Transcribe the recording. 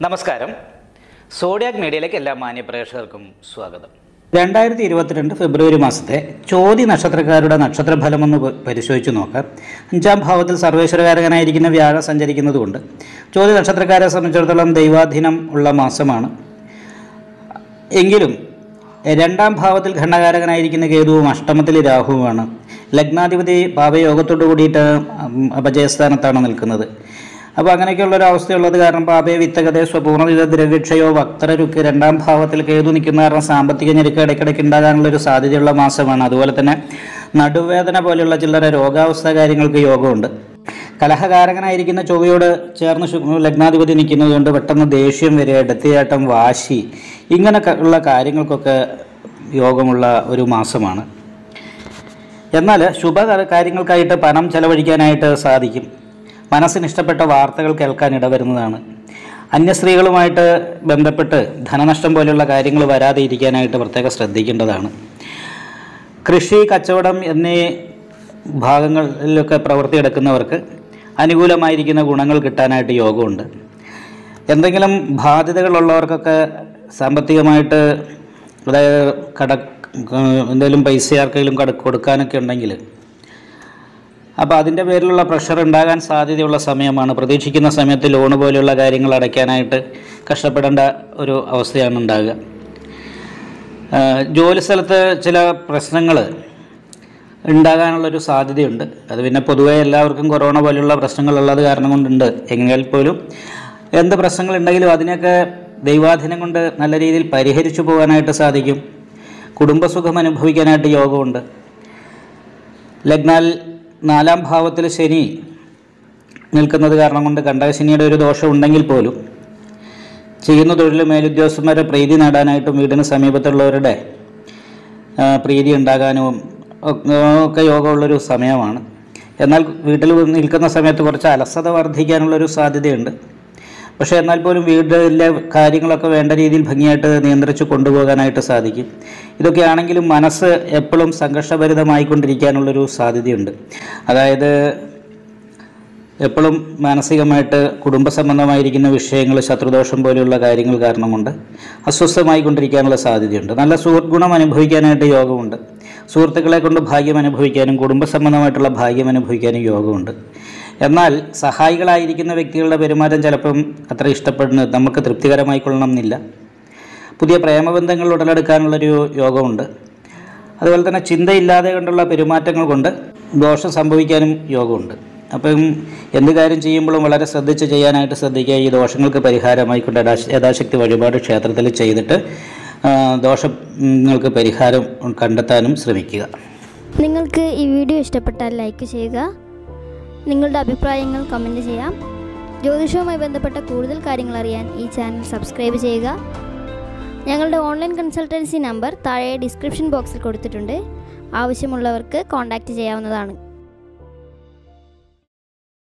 നമസ്കാരം സോഡിയാക് മീഡിയയിലേക്ക് എല്ലാ മാന്യ പ്രേക്ഷകർക്കും സ്വാഗതം രണ്ടായിരത്തി ഇരുപത്തിരണ്ട് ഫെബ്രുവരി മാസത്തെ ചോതി നക്ഷത്രക്കാരുടെ നക്ഷത്രഫലമൊന്ന് പ- പരിശോധിച്ച് നോക്കാം അഞ്ചാം ഭാവത്തിൽ സർവേശ്വരകാരകനായിരിക്കുന്ന വ്യാഴം സഞ്ചരിക്കുന്നതുകൊണ്ട് ചോതി നക്ഷത്രക്കാരെ സംബന്ധിച്ചിടത്തോളം ദൈവാധീനം ഉള്ള മാസമാണ് എങ്കിലും രണ്ടാം ഭാവത്തിൽ ഖണ്ഡകാരകനായിരിക്കുന്ന കേതുവും അഷ്ടമത്തിൽ രാഹുവുമാണ് ലഗ്നാധിപതി പാപയോഗത്തോട് കൂടിയിട്ട് ഉം, അപജയസ്ഥാനത്താണ് നിൽക്കുന്നത് അപ്പോൾ അങ്ങനെയൊക്കെയുള്ള ഒരു അവസ്ഥയുള്ളത് കാരണം പാപയ വിത്തകതയോ സ്വപൂർണ്ണത ദ്രവ്യക്ഷയോ വക്തരരുക്ക് രണ്ടാം ഭാവത്തിൽ കേതു നിൽക്കുന്ന കാരണം സാമ്പത്തിക ഞെരുക്ക് ഇടയ്ക്കിടയ്ക്ക് ഉണ്ടാകാനുള്ള ഒരു സാധ്യതയുള്ള മാസമാണ് അതുപോലെ തന്നെ നടുവേദന പോലെയുള്ള ചില്ലറ രോഗാവസ്ഥ കാര്യങ്ങൾക്ക് യോഗമുണ്ട് കലഹകാരകനായിരിക്കുന്ന ചൊവ്വയോട് ചേർന്ന് ശു- ലഗ്നാധിപതി നിൽക്കുന്നതുകൊണ്ട് പെട്ടെന്ന് ദേഷ്യം വരിക എടുത്തിയാട്ടം വാശി ഇങ്ങനെ ക- ഉള്ള കാര്യങ്ങൾക്കൊക്കെ യോഗമുള്ള ഒരു മാസമാണ് എന്നാൽ ശുഭ ക- കാര്യങ്ങൾക്കായിട്ട് പണം ചെലവഴിക്കാനായിട്ട് സാധിക്കും മനസ്സിന് ഇഷ്ടപ്പെട്ട വാർത്തകൾ കേൾക്കാൻ ഇടവരുന്നതാണ് അന്യസ്ത്രീകളുമായിട്ട് ബന്ധപ്പെട്ട് ധനനഷ്ടം പോലെയുള്ള കാര്യങ്ങൾ വരാതെ ഇരിക്കാനായിട്ട് പ്രത്യേകം ശ്രദ്ധിക്കേണ്ടതാണ് കൃഷി കച്ചവടം എന്നീ ഭാഗങ്ങളിലൊക്കെ പ്രവൃത്തിയെടുക്കുന്നവർക്ക് അനുകൂലമായിരിക്കുന്ന ഗുണങ്ങൾ കിട്ടാനായിട്ട് യോഗമുണ്ട് എന്തെങ്കിലും ബാധ്യതകളുള്ളവർക്കൊക്കെ സാമ്പത്തികമായിട്ട് അതായത് കട എന്തെങ്കിലും പൈസ ആർക്കെങ്കിലും കട കൊടുക്കാനൊക്കെ ഉണ്ടെങ്കിൽ അപ്പോൾ അതിൻ്റെ പേരിലുള്ള പ്രഷർ ഉണ്ടാകാൻ സാധ്യതയുള്ള സമയമാണ് പ്രതീക്ഷിക്കുന്ന സമയത്ത് ലോണ് പോലെയുള്ള കാര്യങ്ങൾ അടയ്ക്കാനായിട്ട് കഷ്ടപ്പെടേണ്ട ഒരു അവസ്ഥയാണ് ഉണ്ടാകുക ആ, ജോലി സ്ഥലത്ത് ചില പ്രശ്നങ്ങൾ ഉണ്ടാകാനുള്ളൊരു സാധ്യതയുണ്ട് അത് പിന്നെ പൊതുവേ എല്ലാവർക്കും കൊറോണ പോലെയുള്ള പ്രശ്നങ്ങളുള്ളത് കാരണം കൊണ്ടുണ്ട് എങ്കിൽ പോലും എന്ത് പ്രശ്നങ്ങളുണ്ടെങ്കിലും അതിനൊക്കെ ദൈവാധീനം കൊണ്ട് നല്ല രീതിയിൽ പരിഹരിച്ചു പോകാനായിട്ട് സാധിക്കും കുടുംബസുഖം അനുഭവിക്കാനായിട്ട് യോഗമുണ്ട് ലഗ്നാൽ നാലാം ഭാവത്തിൽ ശനി നിൽക്കുന്നത് കാരണം കൊണ്ട് കണ്ടകശനിയുടെ ഒരു ദോഷം ഉണ്ടെങ്കിൽ പോലും ചെയ്യുന്ന തൊഴിൽ മേലുദ്യോഗസ്ഥന്മാരെ പ്രീതി നേടാനായിട്ടും വീടിന് സമീപത്തുള്ളവരുടെ ആ, പ്രീതി ഉണ്ടാകാനും ഒക്കെ ഒക്കെ യോഗമുള്ളൊരു സമയമാണ് എന്നാൽ വീട്ടിൽ നിൽക്കുന്ന സമയത്ത് കുറച്ച് അലസത വർദ്ധിക്കാനുള്ളൊരു സാധ്യതയുണ്ട് പക്ഷേ എന്നാൽ പോലും വീട്ടിലെ കാര്യങ്ങളൊക്കെ വേണ്ട രീതിയിൽ ഭംഗിയായിട്ട് നിയന്ത്രിച്ച് കൊണ്ടുപോകാനായിട്ട് സാധിക്കും ഇതൊക്കെയാണെങ്കിലും മനസ്സ് എപ്പോഴും സംഘർഷഭരിതമായിക്കൊണ്ടിരിക്കാനുള്ളൊരു സാധ്യതയുണ്ട് അതായത് എപ്പോഴും മാനസികമായിട്ട് കുടുംബ സംബന്ധമായിരിക്കുന്ന വിഷയങ്ങൾ ശത്രുദോഷം പോലെയുള്ള കാര്യങ്ങൾ കാരണം കൊണ്ട് അസ്വസ്ഥമായിക്കൊണ്ടിരിക്കാനുള്ള സാധ്യതയുണ്ട് നല്ല സുഹൃത്ത് ഗുണം അനുഭവിക്കാനായിട്ട് യോഗമുണ്ട് സുഹൃത്തുക്കളെ കൊണ്ട് ഭാഗ്യം അനുഭവിക്കാനും കുടുംബ സംബന്ധമായിട്ടുള്ള ഭാഗ്യം അനുഭവിക്കാനും യോഗമുണ്ട് എന്നാൽ സഹായികളായിരിക്കുന്ന വ്യക്തികളുടെ പെരുമാറ്റം ചിലപ്പം അത്ര ഇഷ്ടപ്പെടുന്ന നമുക്ക് തൃപ്തികരമായിക്കൊള്ളണം എന്നില്ല പുതിയ പ്രേമബന്ധങ്ങൾ ഉടലെടുക്കാനുള്ളൊരു യോഗമുണ്ട് അതുപോലെ തന്നെ ചിന്തയില്ലാതെ കൊണ്ടുള്ള പെരുമാറ്റങ്ങൾ കൊണ്ട് ദോഷം സംഭവിക്കാനും യോഗമുണ്ട് അപ്പം എന്ത് കാര്യം ചെയ്യുമ്പോഴും വളരെ ശ്രദ്ധിച്ച് ചെയ്യാനായിട്ട് ശ്രദ്ധിക്കുക ഈ ദോഷങ്ങൾക്ക് പരിഹാരമായിക്കൊണ്ട് യഥാശ- യഥാശക്തി വഴിപാട് ക്ഷേത്രത്തിൽ ചെയ്തിട്ട് ആ, ദോഷങ്ങൾക്ക് പരിഹാരം കണ്ടെത്താനും ശ്രമിക്കുക നിങ്ങൾക്ക് ഈ വീഡിയോ ഇഷ്ടപ്പെട്ടാൽ ലൈക്ക് ചെയ്യുക നിങ്ങളുടെ അഭിപ്രായങ്ങൾ കമൻറ്റ് ചെയ്യാം ജ്യോതിഷവുമായി ബന്ധപ്പെട്ട കൂടുതൽ കാര്യങ്ങൾ അറിയാൻ ഈ ചാനൽ സബ്സ്ക്രൈബ് ചെയ്യുക ഞങ്ങളുടെ ഓൺലൈൻ കൺസൾട്ടൻസി നമ്പർ താഴെ ഡിസ്ക്രിപ്ഷൻ ബോക്സിൽ കൊടുത്തിട്ടുണ്ട് ആവശ്യമുള്ളവർക്ക് കോൺടാക്റ്റ് ചെയ്യാവുന്നതാണ്